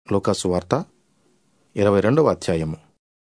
లోకాసు వార్త ఇరవై రెండవ అధ్యాయము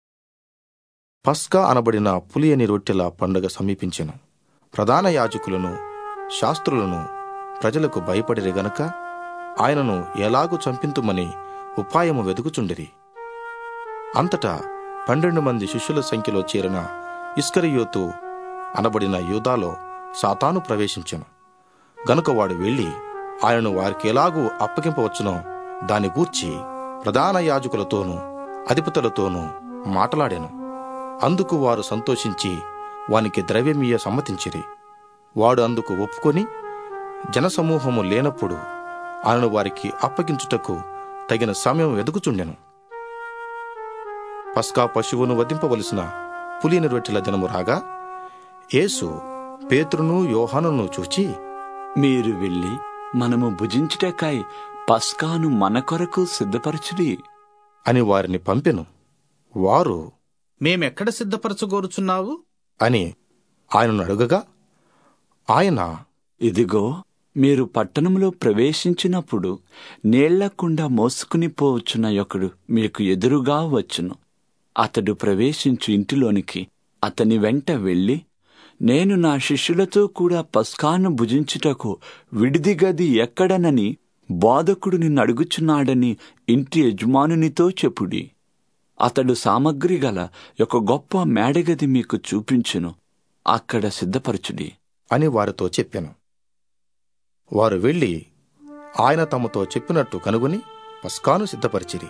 పస్కా అనబడిన పులియని రొట్టెల పండుగ సమీపించెను ప్రధాన యాజకులను శాస్త్రులను ప్రజలకు భయపడిరి గనుక ఆయనను ఎలాగు చంపింతుమని ఉపాయము వెదుకుచుండిరి అంతటా పన్నెండు మంది శిష్యుల సంఖ్యలో చేరిన ఇస్కరియోతు అనబడిన యూదాలో సాతాను ప్రవేశించెను గనుక వాడు వెళ్ళి ఆయనను వారికి ఎలాగూ అప్పగింపవచ్చునో దాని గూర్చి ప్రధాన యాజకులతోనూ అధిపతులతోనూ మాటలాడాను అందుకు వారు సంతోషించి వానికి ద్రవ్యమీయ సమ్మతించిరి వాడు అందుకు ఒప్పుకొని జనసమూహము లేనప్పుడు ఆయనను వారికి అప్పగించుటకు తగిన సమయం వెదుకుచుండెను పస్కా పశువును వధింపవలసిన పులిని రొట్టెల దినము రాగా యేసు పేతురును యోహానును చూచి మీరు వెళ్ళి మనము భుజించుటకై పస్కాను మన కొరకు సిద్ధపరచుడి అని వారిని పంపెను వారు మేమెక్కడ సిద్ధపరచగోరుచున్నావు అని ఆయనను అడుగగా ఆయన ఇదిగో మీరు పట్టణంలో ప్రవేశించినప్పుడు నీళ్లకుండా మోసుకుని పోవచ్చున్న ఒకడు మీకు ఎదురుగా వచ్చును అతడు ప్రవేశించు ఇంటిలోనికి అతని వెంట వెళ్ళి నేను నా శిష్యులతో కూడా పస్కాను భుజించుటకు విడిది గది ఎక్కడనని బోధకుడు నిన్ను అడుగుచున్నాడని ఇంటి యజమానునితో చెప్పుడి అతడు సామగ్రి గల ఒక గొప్ప మేడగది మీకు చూపించును అక్కడ సిద్ధపరచుడి అని వారితో చెప్పాను వారు వెళ్ళి ఆయన తమతో చెప్పినట్టు కనుగొని పస్కాను సిద్ధపరిచిరి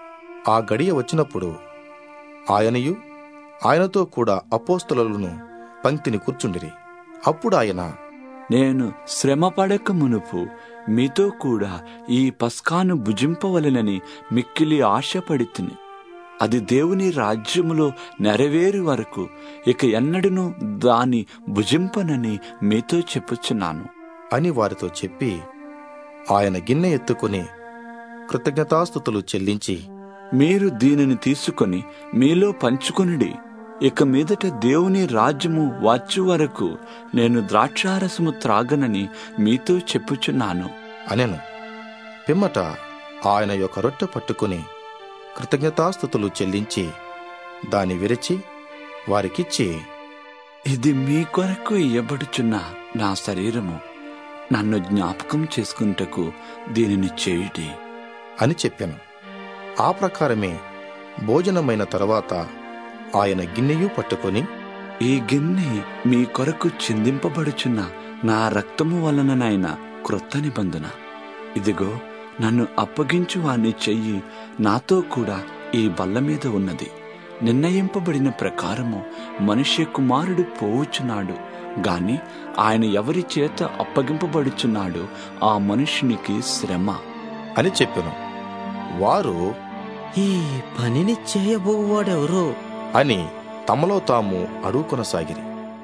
ఆ గడియ వచ్చినప్పుడు ఆయనయు ఆయనతో కూడా అపోస్తలను పంక్తిని కూర్చుండిరి అప్పుడు ఆయన నేను శ్రమ పడక మునుపు మీతో కూడా ఈ పస్కాను భుజింపవలెనని మిక్కిలి ఆశపడితిని అది దేవుని రాజ్యములో నెరవేరు వరకు ఇక ఎన్నడూను దాని భుజింపనని మీతో చెప్పుచున్నాను అని వారితో చెప్పి ఆయన గిన్నె ఎత్తుకుని కృతజ్ఞతాస్థుతులు చెల్లించి మీరు దీనిని తీసుకొని మీలో పంచుకొనిడి ఇక మీదట దేవుని రాజ్యము వచ్చే వరకు నేను ద్రాక్షారసము త్రాగనని మీతో చెప్పుచున్నాను అనెను పిమ్మట ఆయన యొక్క రొట్టె పట్టుకుని కృతజ్ఞతాస్థుతులు చెల్లించి దాని విరిచి వారికిచ్చి ఇది మీ కొరకు ఇయ్యబడుచున్న నా శరీరము నన్ను జ్ఞాపకం చేసుకుంటకు దీనిని చేయుడి అని చెప్పాను ఆ ప్రకారమే భోజనమైన తర్వాత ఆయన గిన్నెయు పట్టుకొని ఈ గిన్నె మీ కొరకు చిందింపబడుచున్న నా రక్తము వలననైన క్రొత్త నిబంధన ఇదిగో నన్ను అప్పగించు వాని చెయ్యి నాతో కూడా ఈ బల్ల మీద ఉన్నది నిర్ణయింపబడిన ప్రకారము మనుష్య కుమారుడు పోవుచున్నాడు గాని ఆయన ఎవరి చేత అప్పగింపబడుచున్నాడు ఆ మనుష్యునికి శ్రమ అని చెప్పెను వారు ఈ పనిని చేయబోవాడెవరో అని తమలో తాము అడుగుకొనసాగిరి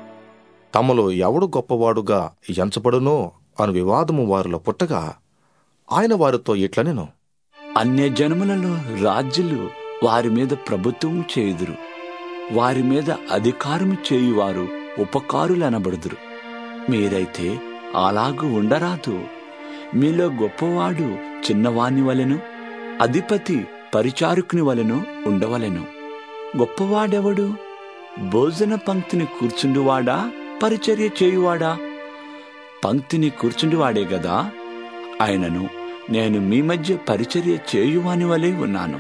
తమలో ఎవడు గొప్పవాడుగా ఎంచబడునో అను వివాదము వారిలో పుట్టగా ఆయన వారితో ఇట్లనెను అన్యజనములలో రాజ్యులు వారి మీద ప్రభుత్వం చేయుదురు వారి మీద అధికారము చేయువారు ఉపకారులనబడుదురు మీరైతే అలాగు ఉండరాదు మీలో గొప్పవాడు చిన్నవాని వలెను అధిపతి పరిచారకుని వలెను ఉండవలెను గొప్పవాడెవడు భోజన పంక్తిని కూర్చుండువాడా పరిచర్య చేయువాడా పంక్తిని కూర్చుండువాడే గదా ఆయనను నేను మీ మధ్య పరిచర్య చేయువాని వలె ఉన్నాను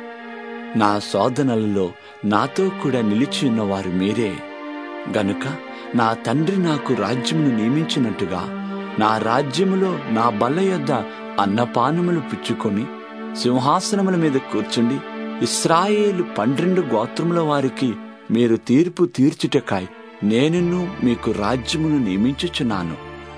నా శోధనలలో నాతో కూడా నిలిచి ఉన్నవారు మీరే గనుక నా తండ్రి నాకు రాజ్యమును నియమించినట్టుగా నా రాజ్యములో నా బల్ల యొద్ద అన్నపానములు పుచ్చుకొని సింహాసనముల మీద కూర్చుండి ఇస్రాయేలు పన్నెండు గోత్రముల వారికి మీరు తీర్పు తీర్చుటకాయ్ నేనును మీకు రాజ్యమును నియమించుచున్నాను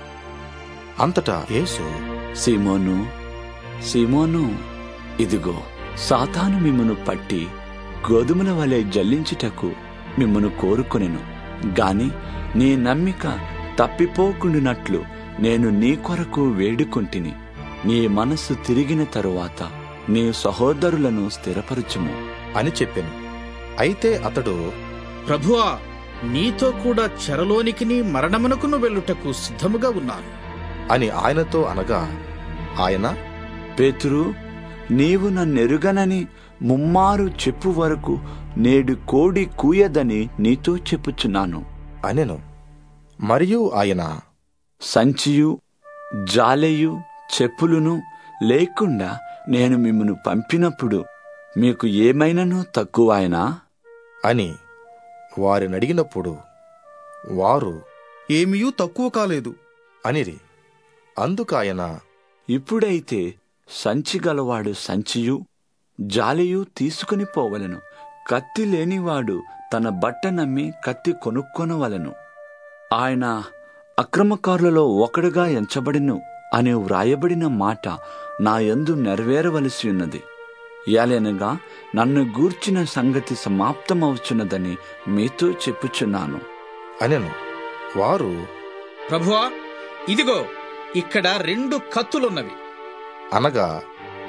అంతటా యేసు సీమోను సీమోను ఇదిగో సాతాను మిమ్మను పట్టి గోధుమల వలె జల్లించుటకు మిమ్మను కోరుకొనెను గాని నీ నమ్మిక తప్పిపోకుండునట్లు నేను నీ కొరకు వేడుకొంటిని నీ మనస్సు తిరిగిన తరువాత నీ సహోదరులను స్థిరపరచుము అని చెప్పెను అయితే అతడు ప్రభువా నీతో కూడా చెరలోనికిని మరణమునకును వెళ్ళుటకు సిద్ధముగా ఉన్నాను అని ఆయనతో అనగా ఆయన పేతురు నీవు నన్నెరుగనని ముమ్మారు చెప్పు వరకు నేడు కోడి కూయదని నీతో చెప్పుచున్నాను అనెను మరియు ఆయన సంచియు జాలెయు చెప్పులును లేకుండా నేను మిమ్మను పంపినప్పుడు మీకు ఏమైనను తక్కువైనా అని వారిని అడిగినప్పుడు వారు ఏమీయూ తక్కువ కాలేదు అనిరి అందుకాయన ఇప్పుడైతే సంచి గలవాడు సంచియు జాలియు తీసుకుని పోవలెను కత్తి లేనివాడు తన బట్ట నమ్మి కత్తి కొనుక్కొనవలెను ఆయన అక్రమకారులలో ఒకడుగా ఎంచబడిను అనే వ్రాయబడిన మాట నా యందు నెరవేరవలసి ఉన్నది ఏలనగా నన్ను గూర్చిన సంగతి సమాప్తమవుచున్నదని మీతో చెప్పుచున్నాను అనెను వారు ప్రభువా ఇదిగో ఇక్కడ రెండు కత్తులున్నవి అనగా